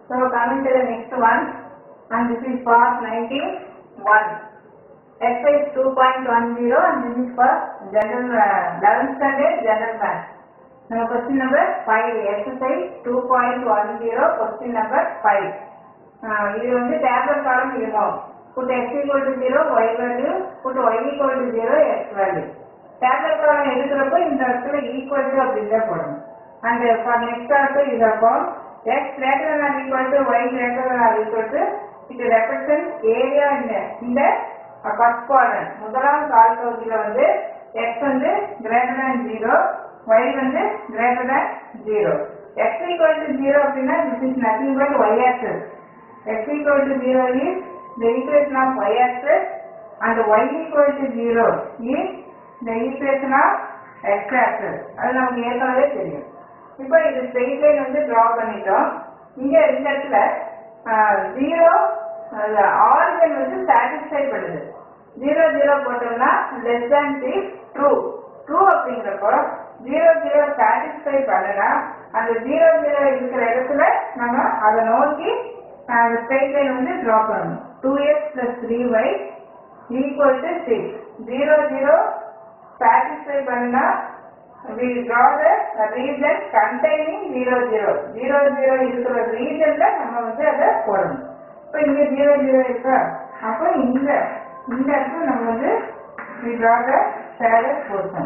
So coming to the next one, and this is part 91. Exercise 2.10 and this is for general, uh, 11th standard general math. Now question number 5, exercise 2.10, question number 5. Uh, இது வந்து tablet காலம் இருக்கும் put x equal to 0 y value put y equal to 0 x value table column எடுக்கிறப்போ இந்த இடத்துல equal to அப்படின்னு தான் போடணும் அண்ட் ஃபார் நெக்ஸ்ட் ஆல்சோ இது இருக்கும் x greater than or equal to y greater than or equal to it represents area இந்த இந்த ஃபர்ஸ்ட் குவாட்ரண்ட் முதலாம் கால் பகுதியில் வந்து x வந்து greater than 0 y வந்து greater than 0 x equal to 0 அப்படின்னா this is nothing but y axis x equal to 0 is the equation of y axis and y equal to 0 is the equation of x axis அது நமக்கு ஏற்கனவே தெரியும் இப்போ இது straight line வந்து draw பண்ணிட்டோம் இங்க இந்த இடத்துல ஜீரோ ஆரிஜன் வந்து சாட்டிஸ்ஃபை பண்ணுது ஜீரோ ஜீரோ போட்டோம்னா less than three true true அப்படிங்கிறப்போ ஜீரோ ஜீரோ சாட்டிஸ்ஃபை பண்ணனா அந்த ஜீரோ ஜீரோ இருக்கிற இடத்துல நம்ம அதை நோக்கி அந்த ஸ்ட்ரெயிட் லைன் வந்து டிரா பண்ணணும் two x plus three y equal to six zero zero satisfy பண்ணா we draw the region containing 0 0 0 0 இருக்கிற ரீஜன்ல நம்ம வந்து அதை போடணும் இப்போ இங்க 0 0 இருக்கா அப்போ இந்த இந்த இடத்துல நம்ம வந்து we draw the shadow portion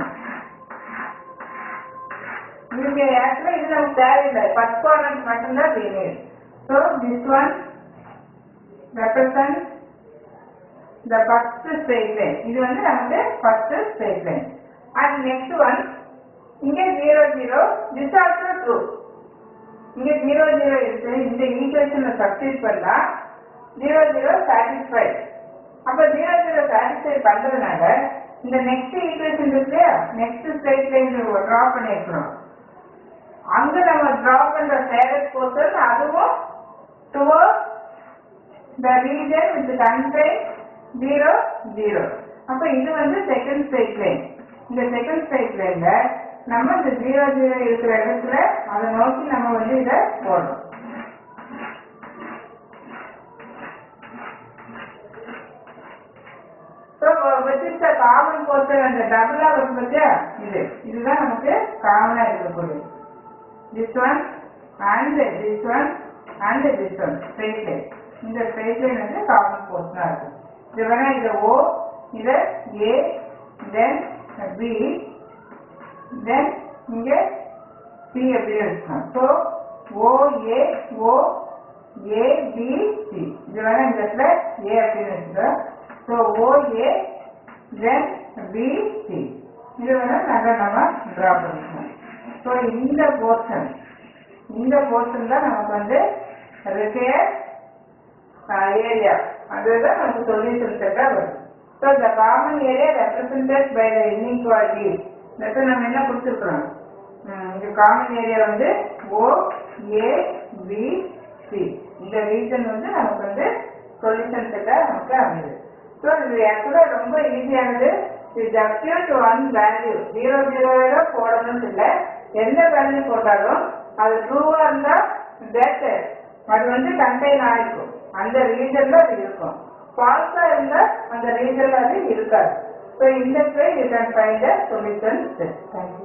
இங்க ஆக்சுவலா இது நமக்கு தேவையில்லை ஃபர்ஸ்ட் குவாட்ரண்ட் மட்டும்தான் we need so this one represents the first straight line இது வந்து நமக்கு first straight line and next one இங்க zero zero this also true இங்க ஜீரோ ஜீரோ இருக்கு இந்த ஈக்குவேஷன்ல சப்ஸ்டிட் பண்ணா ஜீரோ ஜீரோ சாட்டிஸ்ஃபை அப்ப ஜீரோ ஜீரோ சாட்டிஸ்ஃபை பண்றதுனால இந்த நெக்ஸ்ட் ஈக்குவேஷன் இருக்கு இல்லையா நெக்ஸ்ட் ஸ்ட்ரைட் லைன் டிரா பண்ணிருக்கிறோம் அங்க நம்ம டிரா பண்ற சேரட் போர்ஷன் அதுவும் toward the region with contain zero zero அப்ப இது வந்து செகண்ட் ஸ்ட்ரைட் லைன் இந்த செகண்ட் ஸ்ட்ரைட் லைன்ல நம்ம இந்த ஜீரோ ஜீரோ இருக்கிற இடத்துல அதை நோக்கி நம்ம வந்து இதை போடணும் ஸோ வச்சிருக்க காமன் போர்ஷன் அந்த டபுளா வரும் பார்த்தியா இது இதுதான் நமக்கு காமனா இருக்கக்கூடியது this one and this one and this one straight line இந்த ஸ்ட்ரெயிட் லைன் வந்து காமன் போர்ஷனா இருக்கும் இது வேணா இதை ஓ இதை ஏ தென் பி தென் இங்க சி அப்படியே இருக்கும் so O A O A B C இது வேணா இந்த இடத்துல ஏ அப்படின்னு வச்சுக்கோ so O A then B C இது வேணா நல்லா நம்ம ட்ரா பண்ணிக்கணும் ஸோ இந்த போர்ஷன் இந்த போர்ஷன் தான் நமக்கு வந்து ரிப்பேர் ஏரியா அதுதான் நமக்கு சொல்யூஷன் செட்டாக வரும் so the common area represented by the inequality letter நம்ம என்ன கொடுத்துருக்குறோம் இந்த காமன் ஏரியா வந்து ஓ ஏ பி சி இந்த ரீசன் வந்து நமக்கு வந்து சொல்யூஷன் செட்டாக நமக்கு அமையுது ஸோ இது ஆக்சுவலாக ரொம்ப ஈஸியானது இது ஜஸ்ட் ஒன் வேல்யூ ஜீரோ ஜீரோவோட போடணும்னு இல்லை எந்த வேல்யூ போட்டாலும் அது ட்ரூவாக இருந்தால் தட் அது வந்து கண்டெயின் ஆயிருக்கும் அந்த ரீஜன்ல அது இருக்கும் ஃபால்ஸா இருந்தா அந்த ரீஜன்ல அது இருக்காது ஸோ இந்த way you can find a solution thank you